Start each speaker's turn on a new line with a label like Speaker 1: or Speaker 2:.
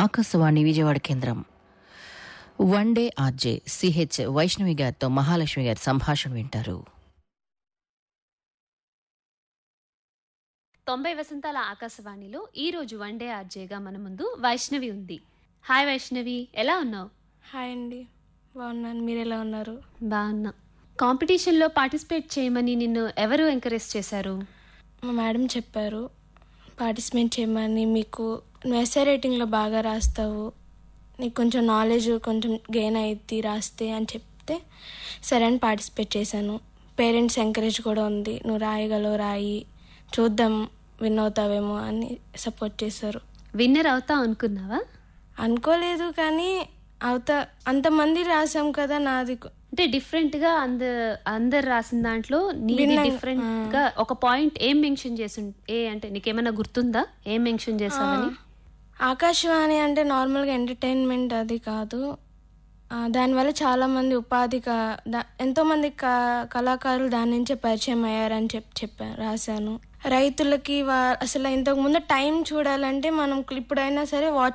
Speaker 1: ఆకాశవాణి విజయవాడ కేంద్రం one day RJ CH Vaishnavi గారితో మహాలక్ష్మి గారి సంభాషణ వింటారు
Speaker 2: తొంభై వసంతాల ఆకాశవాణిలో ఈ రోజు వన్ డే ఆర్జేగా మన ముందు వైష్ణవి ఉంది హాయ్ వైష్ణవి ఎలా ఉన్నావు
Speaker 3: హాయ్ అండి బాగున్నాను మీరు ఎలా ఉన్నారు
Speaker 2: బాగున్నా కాంపిటీషన్లో పార్టిసిపేట్ చేయమని నిన్ను ఎవరు ఎంకరేజ్ చేశారు
Speaker 3: మా మేడం చెప్పారు పార్టిసిపేట్ చేయమని మీకు నువ్వు ఎస్ఐ రేటింగ్లో బాగా రాస్తావు నీకు కొంచెం నాలెడ్జ్ కొంచెం గెయిన్ అయ్యిద్ది రాస్తే అని చెప్తే సరే అని పార్టిసిపేట్ చేశాను పేరెంట్స్ ఎంకరేజ్ కూడా ఉంది నువ్వు రాయగలవు రాయి చూద్దాం విన్ అవుతావేమో అని సపోర్ట్ చేశారు
Speaker 2: విన్నర్ అవుతా అనుకున్నావా
Speaker 3: అనుకోలేదు కానీ అవుతా అంతమంది రాసాం కదా నాది కొ-
Speaker 2: అంటే డిఫరెంట్ గా అంద అందరు రాసిన దాంట్లో నీది
Speaker 3: భిన్నంగా,
Speaker 2: డిఫరెంట్ గా ఒక పాయింట్ ఏం మెన్షన్ చేసి ఏ అంటే నీకేమైనా గుర్తుందా ఏం మెన్షన్ చేసావని
Speaker 3: ఆకాశవాణి అంటే నార్మల్గా ఎంటర్టైన్మెంట్ అది కాదు ఆ, దానివల్ల చాలామంది ఉపాధి కా- దా- ఎంతోమంది క కళాకారులు దాని నుంచే పరిచయం అయ్యారని చెప్పి చెప్పా రాశాను రైతులకి వా అసలు ఇంతకు ముందు టైం చూడాలంటే మనం ఇప్పుడైనా సరే వాచ్